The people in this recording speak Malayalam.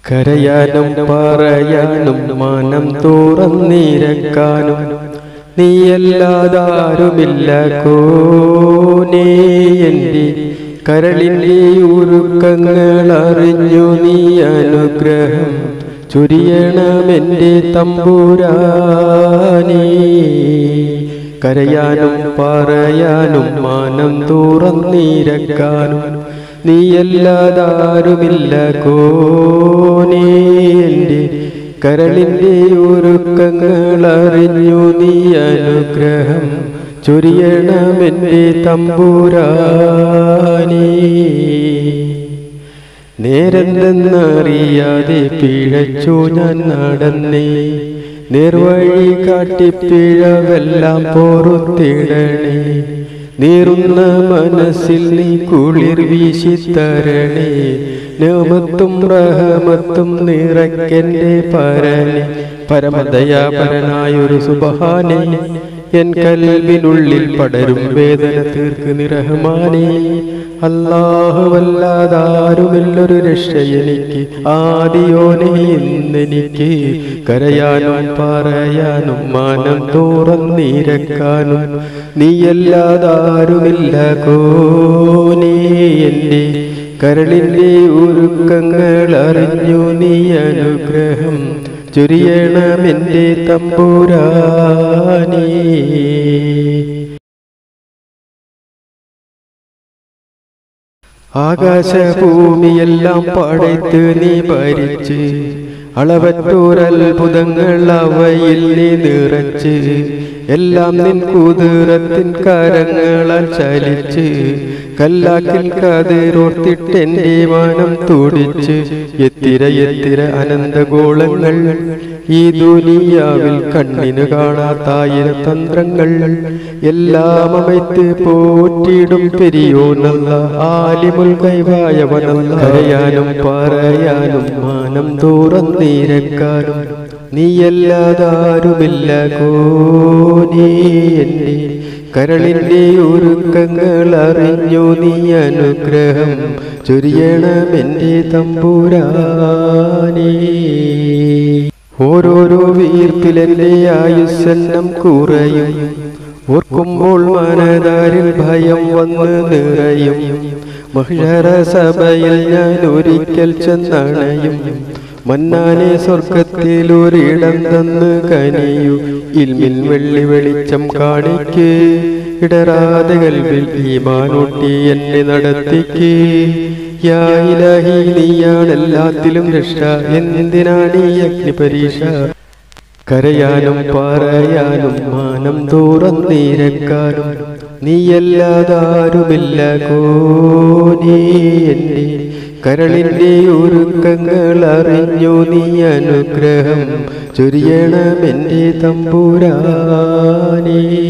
കരയാനും പറയാനും മാനം തുറന്നിരക്കാനും നീയല്ലാതാരുമില്ല കോനേ എൻ്റെ കരളിൻ്റെ ഉരുക്കങ്ങൾ അറിഞ്ഞു നീ അനുഗ്രഹം ചൊരിയണമെൻ്റെ തമ്പുരാനേ കരയാനും പറയാനും മാനം തുറന്നിരക്കാനും നീയല്ലാതാരുമില്ല കോനേ എൻ്റെ കരളിൻ്റെ ഒരുക്കങ്ങൾ അറിഞ്ഞു നീ അനുഗ്രഹം ചൊരിയണമെൻ്റെ തമ്പുരാനേ നേരെന്തെന്നറിയാതെ പിഴച്ചു ഞാൻ നടന്നേ നേർവഴി കാട്ടിപ്പിഴവെല്ലാം പൊറുത്തിടണേ നീറുന്ന മനസ്സിൽ നീ കുളിർ വീശിത്തരണേ നോമത്തും റഹമത്തും നിറയ്ക്കെന്റെ പരനെ പരമദയാപരനായൊരു സുബഹാനെ എൻ കൽവിനുള്ളിൽ പടരും വേദന തീർക്ക് നിറഹമാനേ അല്ലാഹുവല്ലാതാരുമില്ലൊരു രക്ഷ എനിക്ക് ആദിയോനെ ഇന്നെനിക്ക് കരയാനും പറയാനും മാനം തുറന്നിരക്കാനും നീയല്ലാതാരുമില്ല കോനേ എൻ്റെ കരളിൻ്റെ ഉരുക്കങ്ങൾ അറിഞ്ഞു നീ അനുഗ്രഹം ചൊരിയണമെൻ്റെ തമ്പുരാനേ ആകാശഭൂമിയെല്ലാം പടയ്ത്ത് നീ ഭരിച്ച് അളവറ്റോരത്ഭുതങ്ങൾ അവയിൽ നീ നിറച്ച് എല്ലാം നിൻ കുതിരത്തിൻ കരങ്ങളാൽ ചലിച്ച് കല്ലാക്കിൽ കതിരോർത്തിട്ടെന്റെ മാനം തുടിച്ച് എത്തിര എത്തിര അനന്തഗോളങ്ങൾ ഈ ദുനിയാവിൽ കണ്ണിന് കാണാത്തായിര തന്ത്രങ്ങൾ എല്ലാം അമയ്ത്ത് പോറ്റിടും പെരിയോനല്ല ആലിമുൽ കൈവായവനല്ല കരയാനും പറയാനും മാനം തുറന്നിരക്കാനും നീയല്ലാതാരുമില്ല കോനേ എൻ്റെ കരളിൻ്റെ ഒരുക്കങ്ങൾ അറിഞ്ഞു നീ അനുഗ്രഹം ചൊരിയണമെൻ്റെ തമ്പുരാനേ ഓരോരോ വീർപ്പിലെന്റെ ആയുസ്സന്നം കുറയും ഓർക്കുമ്പോൾ മനതാരിൽ ഭയം വന്ന് നിറയും മഹിഷര സഭയിൽ ഞാൻ ഒരിക്കൽ ചെന്നണയും മന്നാനെ സ്വർഗത്തിൽ ഒരിടം തന്ന് കനിയു ഇൽമിൽ വെള്ളി വെളിച്ചം കാണിക്ക് ഇടറാതെ കൽവിൽ ഈമാനൂട്ടി എന്നെ നടത്തിക്ക് യാ ഇലാഹി നീയാണെല്ലാത്തിലും രക്ഷ എന്തിനാണ് ഈ അഗ്നി പരീക്ഷ കരയാനും പറയാനും മാനം തുറന്നിരക്കാനും നീയല്ലാതാരുമില്ല കോനേ എൻ്റെ കരളിൻ്റെ ഒരുക്കങ്ങൾ അറിഞ്ഞു നീ അനുഗ്രഹം ചൊരിയണമെൻ്റെ തമ്പുരാനേ